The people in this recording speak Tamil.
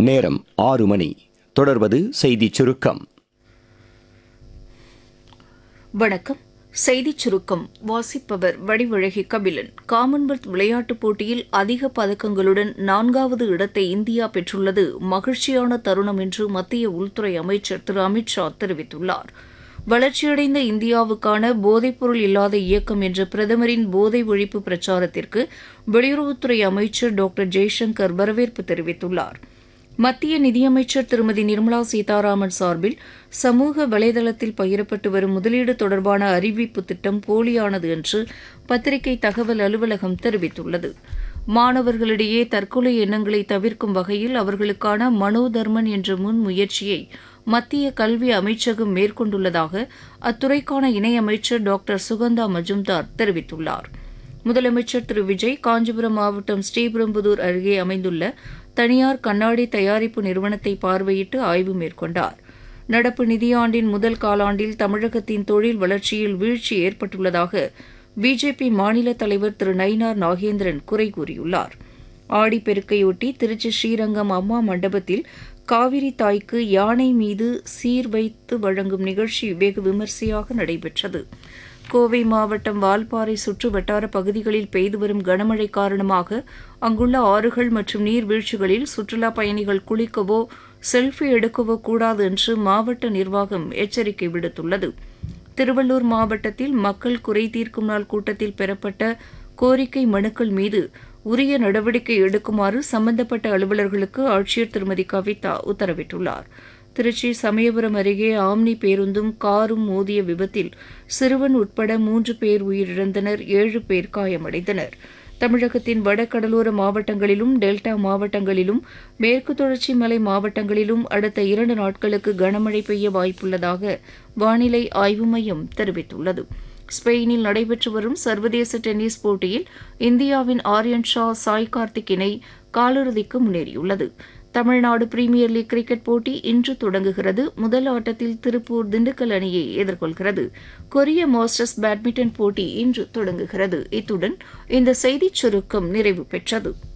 நேரம் ஆறு மணி தொடர்வது செய்திச் சுருக்கம் வணக்கம் செய்திச் சுருக்கம் வாசிப்பவர் வடிவழகி கபிலன் காமன்வெல்த் விளையாட்டுப் போட்டியில் அதிக பதக்கங்களுடன் நான்காவது இடத்தை இந்தியா பெற்றுள்ளது மகிழ்ச்சியான தருணம் என்று மத்திய உள்துறை அமைச்சர் திரு அமித் ஷா தெரிவித்துள்ளார் வளர்ச்சியடைந்த இந்தியாவுக்கான போதைப்பொருள் இல்லாத இயக்கம் என்ற பிரதமரின் போதை ஒழிப்பு பிரச்சாரத்திற்கு வெளியுறவுத்துறை அமைச்சர் டாக்டர் ஜெய்சங்கர் வரவேற்பு தெரிவித்துள்ளார் மத்திய நிதியமைச்சர் திருமதி நிர்மலா சீதாராமன் சார்பில் சமூக வலைதளத்தில் பகிரப்பட்டு வரும் முதலீடு தொடர்பான அறிவிப்பு திட்டம் போலியானது என்று பத்திரிகை தகவல் அலுவலகம் தெரிவித்துள்ளது மாணவர்களிடையே தற்கொலை எண்ணங்களை தவிர்க்கும் வகையில் அவர்களுக்கான மனோதர்மன் என்ற முன்முயற்சியை மத்திய கல்வி அமைச்சகம் மேற்கொண்டுள்ளதாக அத்துறைக்கான இணையமைச்சர் டாக்டர் சுகந்தா மஜும்தார் தெரிவித்துள்ளார் முதலமைச்சர் திரு விஜய் காஞ்சிபுரம் மாவட்டம் ஸ்ரீபெரும்புதூர் அருகே அமைந்துள்ள தனியார் கண்ணாடி தயாரிப்பு நிறுவனத்தை பார்வையிட்டு ஆய்வு மேற்கொண்டார் நடப்பு நிதியாண்டின் முதல் காலாண்டில் தமிழகத்தின் தொழில் வளர்ச்சியில் வீழ்ச்சி ஏற்பட்டுள்ளதாக பிஜேபி மாநில தலைவர் திரு நயினார் நாகேந்திரன் குறை கூறியுள்ளார் ஆடிப்பெருக்கையொட்டி திருச்சி ஸ்ரீரங்கம் அம்மா மண்டபத்தில் காவிரி தாய்க்கு யானை மீது சீர் வைத்து வழங்கும் நிகழ்ச்சி வெகு விமரிசையாக நடைபெற்றது கோவை மாவட்டம் வால்பாறை சுற்று வட்டார பகுதிகளில் பெய்து வரும் கனமழை காரணமாக அங்குள்ள ஆறுகள் மற்றும் நீர்வீழ்ச்சிகளில் சுற்றுலா பயணிகள் குளிக்கவோ செல்ஃபி எடுக்கவோ கூடாது என்று மாவட்ட நிர்வாகம் எச்சரிக்கை விடுத்துள்ளது திருவள்ளூர் மாவட்டத்தில் மக்கள் குறை தீர்க்கும் நாள் கூட்டத்தில் பெறப்பட்ட கோரிக்கை மனுக்கள் மீது உரிய நடவடிக்கை எடுக்குமாறு சம்பந்தப்பட்ட அலுவலர்களுக்கு ஆட்சியர் திருமதி கவிதா உத்தரவிட்டுள்ளார் திருச்சி சமயபுரம் அருகே ஆம்னி பேருந்தும் காரும் மோதிய விபத்தில் சிறுவன் உட்பட மூன்று பேர் உயிரிழந்தனர் ஏழு பேர் காயமடைந்தனர் தமிழகத்தின் வடகடலோர மாவட்டங்களிலும் டெல்டா மாவட்டங்களிலும் மேற்கு தொடர்ச்சி மலை மாவட்டங்களிலும் அடுத்த இரண்டு நாட்களுக்கு கனமழை பெய்ய வாய்ப்புள்ளதாக வானிலை ஆய்வு மையம் தெரிவித்துள்ளது ஸ்பெயினில் நடைபெற்று வரும் சர்வதேச டென்னிஸ் போட்டியில் இந்தியாவின் ஆரியன் ஷா சாய் கார்த்திக் இணை காலிறுதிக்கு முன்னேறியுள்ளது தமிழ்நாடு பிரீமியர் லீக் கிரிக்கெட் போட்டி இன்று தொடங்குகிறது முதல் ஆட்டத்தில் திருப்பூர் திண்டுக்கல் அணியை எதிர்கொள்கிறது கொரிய மாஸ்டர்ஸ் பேட்மிண்டன் போட்டி இன்று தொடங்குகிறது இத்துடன் இந்த செய்திச் சுருக்கம் நிறைவு பெற்றது